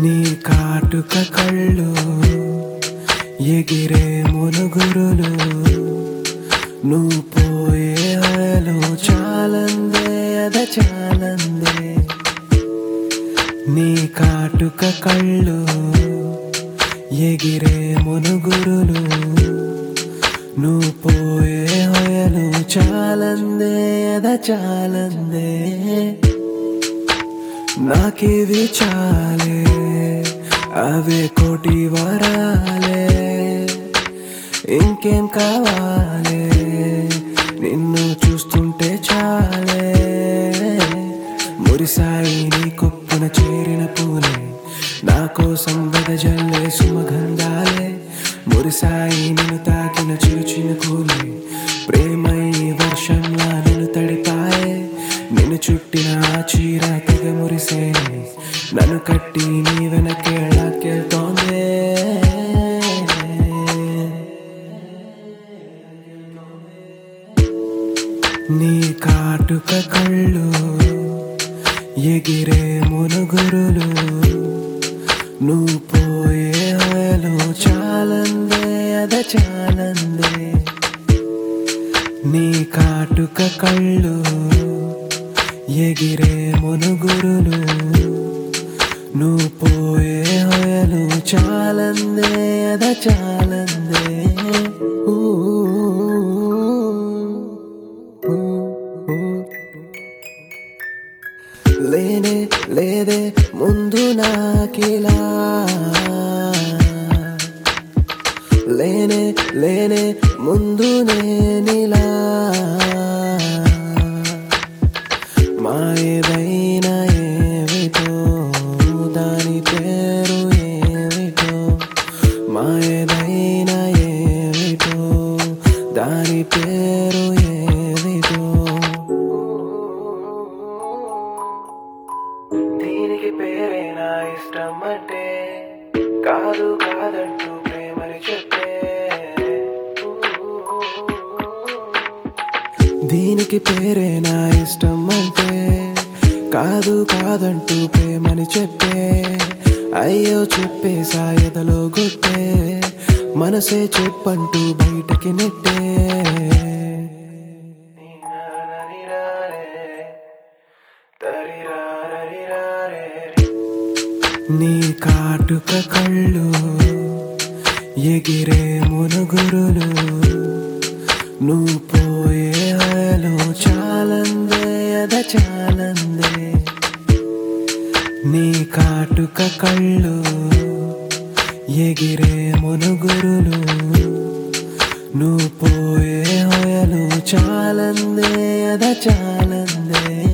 నీ కాటుక కళ్ళు ఎగిరే మునుగురులు నువ్వు పోయే అయలు చాలందే అద చాలందే నీ కాటుక కళ్ళు ఎగిరే మునుగురులు నువ్వు పోయే హొయలు చాలందే అద చాలందే నాకివి చాలే అవే కోటి వరాలే ఇంకేం కావాలే నిన్ను చూస్తుంటే చాలే మురిసాయి నీ కొప్పున చేరిన పూలే నా కోసం వెదజల్లే సుమగంధాలే మురిసాయి నిన్ను తాకిన చూచిన కూలే ప్రేమై వర్షంలా నిన్ను తడిపాయే నిన్ను చుట్టిన ఆ చీర తెగ మురిసేనే నన్ను కట్టి నీ వెనకేళ్ళకెళ్తోందే నీ కాటుక కళ్ళు ఎగిరే మునుగురులు నువ్వు పోయే హయలు చాలందే అద చాలందే నీ కాటుక కళ్ళు ఎగిరే మునుగురులు నువ్వు పోయే హయలు చాలందే అద చాలందే ఊ, ఊ, ఊ. లేనే లేదే ముందు నాకిలా లేనే లేనే ముందు నేనిలా మాయదైన ఏమిటో దాని పేరు ఏమిటో మాయదైన ఏమిటో దాని పేరు ఏమిటో దీనికి పేరే నా ఇష్టం అంటే కాదు కాదంటూ ప్రేమని చెప్పే దీనికి పేరే నా ఇష్టం అంటే కాదు కాదంటూ ప్రేమని చెప్పే అయ్యో చెప్పే సాయదలో గుట్టే మనసే చెప్పంటూ బయటకి నెట్టే నీ కాటుక కళ్ళు ఎగిరే మునుగురులు నువ్వు పోయే హయలు చాలందే అద చాలందే నీ కాటుక కళ్ళు ఎగిరే మునుగురులు నువ్వు పోయే హయలు చాలందే అద చాలందే